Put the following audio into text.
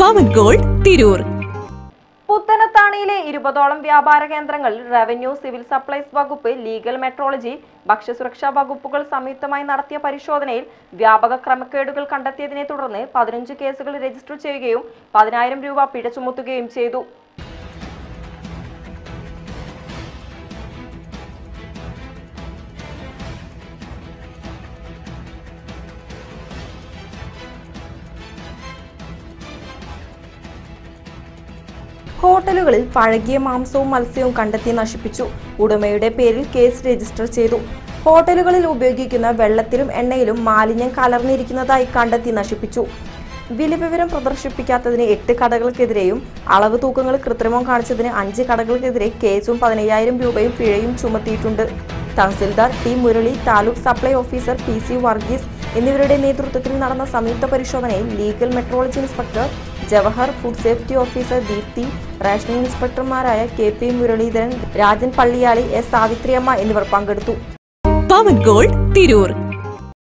പവൻ gold Tirur പുത്തനത്താണിയിലെ ഇരുപതോളം വ്യാപാര കേന്ദ്രങ്ങളിൽ റവന്യൂ സിവിൽ സപ്ലൈസ് വകുപ്പ് ലീഗൽ മെട്രോളജി ഭക്ഷ്യസുരക്ഷാ വകുപ്പുകൾ സംയുക്തമായി നടത്തിയ പരിശോധനയിൽ വ്യാപക ക്രമക്കേടുകൾ കണ്ടെത്തിയതിനെ തുടർന്ന് പതിനഞ്ച് കേസുകൾ രജിസ്റ്റർ ചെയ്യുകയും പതിനായിരം രൂപ പിഴ ചുമത്തുകയും ചെയ്തു ഹോട്ടലുകളിൽ പഴകിയ മാംസവും മത്സ്യവും കണ്ടെത്തി നശിപ്പിച്ചു ഉടമയുടെ പേരിൽ കേസ് രജിസ്റ്റർ ചെയ്തു ഹോട്ടലുകളിൽ ഉപയോഗിക്കുന്ന വെള്ളത്തിലും എണ്ണയിലും മാലിന്യം കലർന്നിരിക്കുന്നതായി കണ്ടെത്തി നശിപ്പിച്ചു വിലവിവരം പ്രദർശിപ്പിക്കാത്തതിന് എട്ട് കടകൾക്കെതിരെയും അളവ് തൂക്കങ്ങൾ കൃത്രിമം കാണിച്ചതിന് അഞ്ച് കടകൾക്കെതിരെ കേസും പതിനയ്യായിരം രൂപയും പിഴയും ചുമത്തിയിട്ടുണ്ട് tahsildar T Murali taluk supply officer P C Varghese എന്നിവരുടെ നേതൃത്വത്തിൽ നടന്ന സംയുക്ത പരിശോധനയിൽ legal metrology inspector Jawahar food safety officer Deepthi rationing ഇൻസ്പെക്ടർമാരായ K P Muraleedharan Rajan Palliyali S Savithriamma എന്നിവർ പങ്കെടുത്തു പവൻ ഗോൾഡ് തിരൂർ